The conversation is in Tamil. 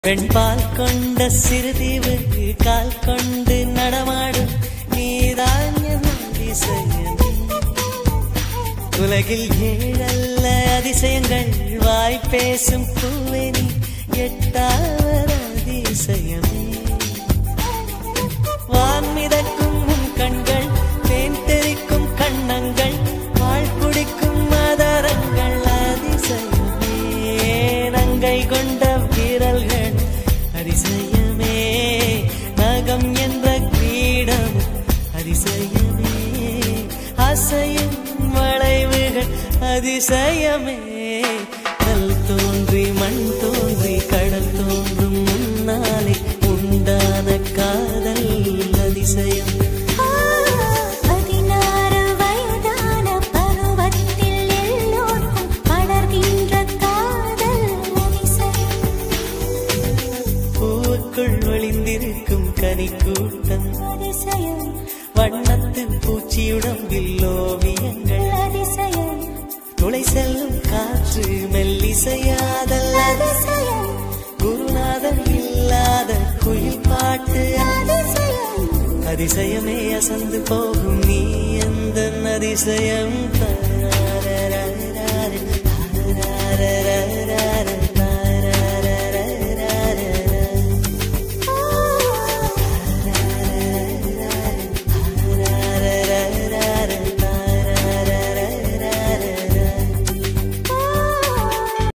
பெண்பால் கொண்ட சிறுதீவு கால் கொண்டு நடமாடும் நீதான் என் அதிசயம் உலகில் ஏழல்ல அதிசயங்கள் வாய் பேசும் பூவே நீ எட்டாவது அதிசயமே வான் மிதக்கும் உன் கண்கள் தேன் தெறிக்கும் கண்ணங்கள் வாழ் குடிக்கும் மதரங்கள் அதிசயமே நங்கை கொண்ட வீரல்கள் அதிசயமே நகம் என்ற கிரீடம் அதிசயமே அசையும் வளைவுகள் அதிசயமே கல் தோன்றி மண் தோன்றி கடல் தோன்றும் முன்னாலே உண்டான காதல் அதிசயம் பதினாறு வயதான பருவத்தில் எல்லோருக்கும் படர்கின்ற காதல் அதிசயம் பூவுக்குள் ஒளிந்திருக்கும் கனிக்கூட்டம் அதிசயம் வண்ணத்து பூச்சியுடம்பில் ஓவியங்கள் அதிசயம் துளை செல்லும் காற்று மெல்லிசையாதல் அதிசயம் குருநாதன் இல்லாத குயில் பாட்டு அதிசயம் அதிசயமே அசந்து போகும் நீ எந்த அதிசயம் தான்